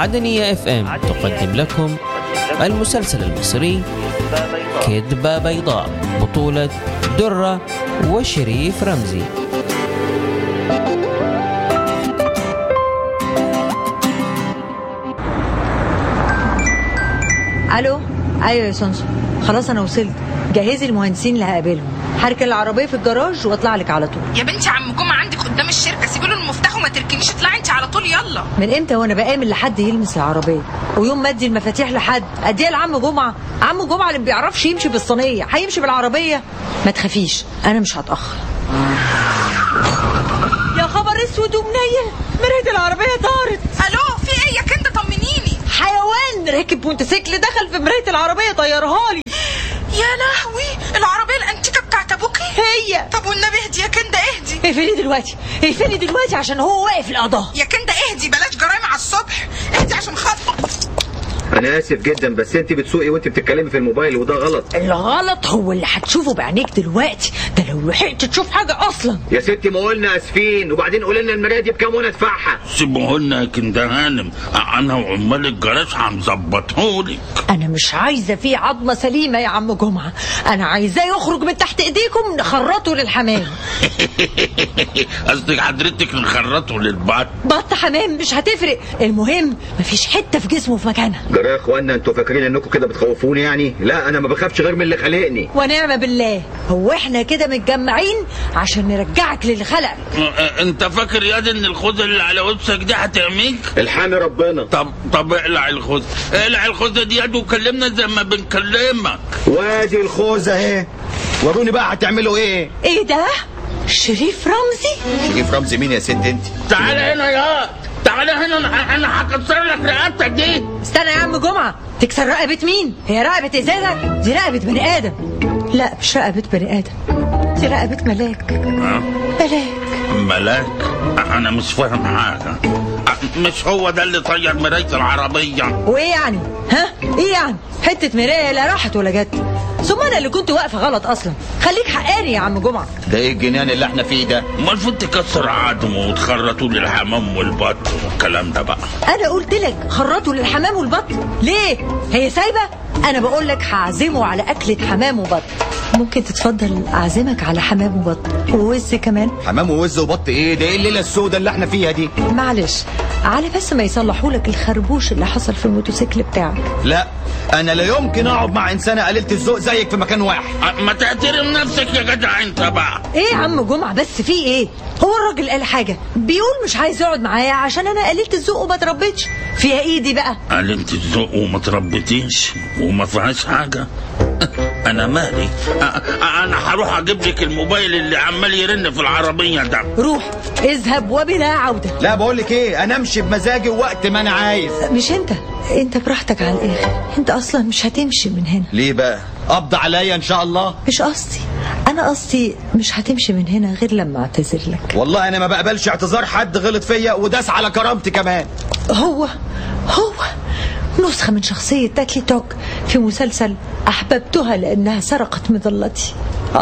عدنية اف ام تقدم لكم المسلسل المصري كذبة بيضاء بطولة درة وشريف رمزي الو ايوه يا سونسو خلاص انا وصلت جهزي المهندسين اللي هقابلهم هركن العربيه في الجراج واطلع لك على طول يا بنتي عم جمعة عندك قدام الشركة سيبي له المفتاح وما تركنيش اطلعي انت على طول يلا من امتى وانا بامن لحد يلمس العربيه ويوم ما ادي المفاتيح لحد اديها لعم جمعه عم جمعه اللي ما بيعرفش يمشي بالصينيه هيمشي بالعربيه ما تخافيش انا مش هتاخر يا خبر اسود ومنيل مرايه العربيه طارت الو في ايه يا كنده طمنيني حيوان راكب موتوسيكل دخل في مرايه العربيه طيرها لي يا لهوي العربية الانتيكة بتاعت ابوكي هي طب والنبي اهدي يا كنده اهدي اقفلي دلوقتي اقفلي دلوقتي عشان هو واقف القضاء يا كنده اهدي بلاش جرايم على الصبح اهدي عشان خاطر انا اسف جدا بس انت بتسوقي وانت بتتكلمي في الموبايل وده غلط الغلط هو اللي هتشوفه بعينيك دلوقتي ده لو لحقت تشوف حاجه اصلا يا ستي ما قلنا اسفين وبعدين قولي لنا المرايه دي بكام وانا ادفعها سيبوهولنا يا كنده هانم انا وعمال الجراج هنظبطهولك انا مش عايزه فيه عظمه سليمه يا عم جمعه انا عايزاه يخرج من تحت ايديكم نخرطه للحمام قصدك حضرتك نخرطه للبط بط حمام مش هتفرق المهم مفيش حته في جسمه في مكانها جرى يا اخوانا انتوا فاكرين انكم كده بتخوفوني يعني لا انا ما بخافش غير من اللي خلقني ونعم بالله هو احنا كده متجمعين عشان نرجعك للي خلقك انت فاكر يا دي ان الخوذه اللي على وشك دي هتعميك الحامي ربنا طب طب اقلع الخوذه اقلع الخوذه دي يا دي وكلمنا زي ما بنكلمك وادي الخوذه اهي وروني بقى هتعملوا ايه ايه ده شريف رمزي شريف رمزي مين يا ست انت تعالى هنا يا تعالى هنا انا انا هكسر لك رقبتك دي استنى يا عم جمعة تكسر رقبة مين؟ هي رقبة ازازة؟ دي رقبة بني آدم لا مش رقبة بني آدم دي رقبة ملاك ها؟ ملاك ملاك انا مش فاهم حاجه مش هو ده اللي طير مرايه العربيه وايه يعني؟ ها؟ ايه يعني؟ حتة مراية لا راحت ولا جت ثم انا اللي كنت واقفة غلط اصلا خليك حقاني يا عم جمعة ده ايه الجنان اللي احنا فيه ده امال المفروض تكسر عظمه وتخرطوا للحمام والبط والكلام ده بقى انا قلت لك خرطوا للحمام والبط ليه؟ هي سايبة؟ انا بقول لك هعزمه على اكلة حمام وبط ممكن تتفضل اعزمك على حمام وبط ووز كمان حمام ووز وبط ايه ده ايه الليله السوداء اللي احنا فيها دي معلش على بس ما يصلحوا لك الخربوش اللي حصل في الموتوسيكل بتاعك لا انا لا يمكن اقعد مع انسانه قليله الذوق زيك في مكان واحد ما تحترم نفسك يا جدع انت بقى ايه يا عم جمعة بس في ايه هو الراجل قال حاجة بيقول مش عايز يقعد معايا عشان انا قليلة الذوق وما تربيتش فيها ايدي بقى قال انت الذوق وما تربيتيش وما فيهاش حاجه انا مالي أ- أ- انا هروح اجيب لك الموبايل اللي عمال يرن في العربيه ده روح اذهب وبلا عودة لا بقول لك ايه انا امشي بمزاجي وقت ما انا عايز مش انت انت براحتك على الاخر انت اصلا مش هتمشي من هنا ليه بقى قبض عليا ان شاء الله مش قصدي انا قصدي مش هتمشي من هنا غير لما اعتذر لك والله انا ما بقبلش اعتذار حد غلط فيا وداس على كرامتي كمان هو هو نسخة من شخصية تاكلي توك في مسلسل أحببتها لأنها سرقت مظلتي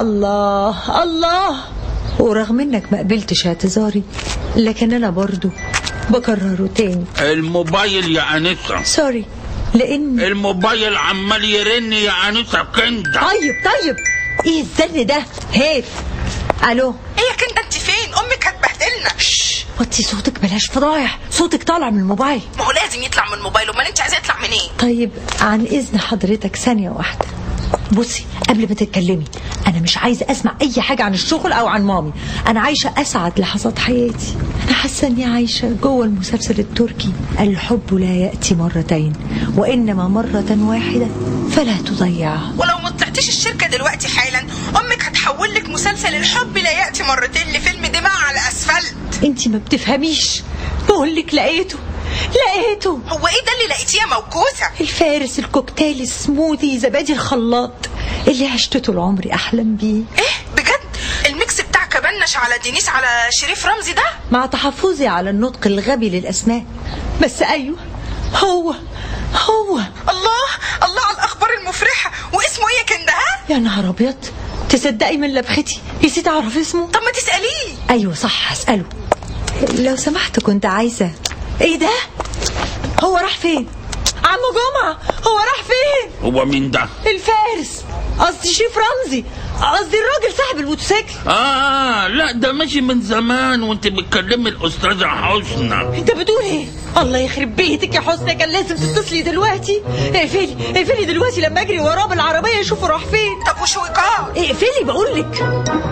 الله الله ورغم إنك ما قبلتش اعتذاري لكن أنا برضو بكرره تاني الموبايل يا انسه سوري لأن الموبايل عمال يرن يا انسه كنده طيب طيب إيه الزن ده هيت ألو ايه يا كنده انت فين امك هتبهدلنا شش وطي صوتك بلاش فضايح صوتك طالع من الموبايل ما هو لازم يطلع من الموبايل امال انت عايزاه يطلع منين طيب عن إذن حضرتك ثانية واحدة بصي قبل ما تتكلمي أنا مش عايزة أسمع أي حاجة عن الشغل أو عن مامي أنا عايشة أسعد لحظات حياتي أنا حاسة إني عايشة جوه المسلسل التركي الحب لا يأتي مرتين وإنما مرة واحدة فلا تضيعها ولو ما طلعتيش الشركه دلوقتي حالا امك هتحول لك مسلسل الحب لا ياتي مرتين لفيلم دماء على اسفلت أنت ما بتفهميش بقول لك لقيته لقيته هو ايه ده اللي لقيتيه يا موكوسه الفارس الكوكتيل السموذي زبادي الخلاط اللي عشت طول عمري أحلم بيه ايه بجد الميكس بتاع كبنش على دينيس على شريف رمزي ده مع تحفظي على النطق الغبي للأسماء بس أيوه هو هو الله الله على الاخبار المفرحه واسمه ايه يا كنده ها يا نهار أبيض تصدقي من لبختي نسيت أعرف اسمه طب ما تساليه أيوه صح هسأله لو سمحت كنت عايزة إيه ده؟ هو راح فين عم جمعة هو راح فين هو مين ده الفارس قصدي شريف رمزي قصدي الراجل صاحب الموتوسيكل اه لا ده ماشي من زمان وانت بتكلمي الاستاذه حسنى انت بتقول ايه الله يخرب بيتك يا حسنى كان لازم تتصلي دلوقتي اقفلي اقفلي دلوقتي لما اجري وراه بالعربيه اشوفه راح فين طب وشويكار اقفلي بقول لك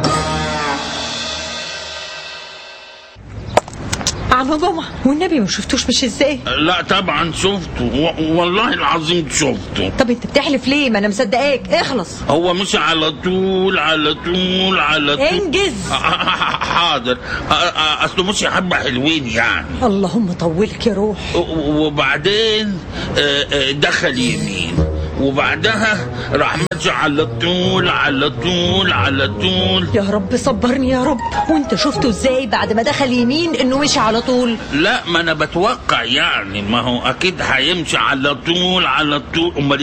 عم جمعة والنبي ما شفتوش مش ازاي لا طبعا شفته و- والله العظيم شفته طب انت بتحلف ليه ما انا مصدقاك اخلص هو مش على طول على طول على طول انجز حاضر آه، آه، اصله مش حبه حلوين يعني اللهم طولك يا روح و- وبعدين آه، آه، دخل يمين وبعدها راح ماشي على طول على طول على طول يا رب صبرني يا رب وانت شفته ازاي بعد ما دخل يمين انه مشي على طول لا ما انا بتوقع يعني ما هو اكيد هيمشي على طول على طول امال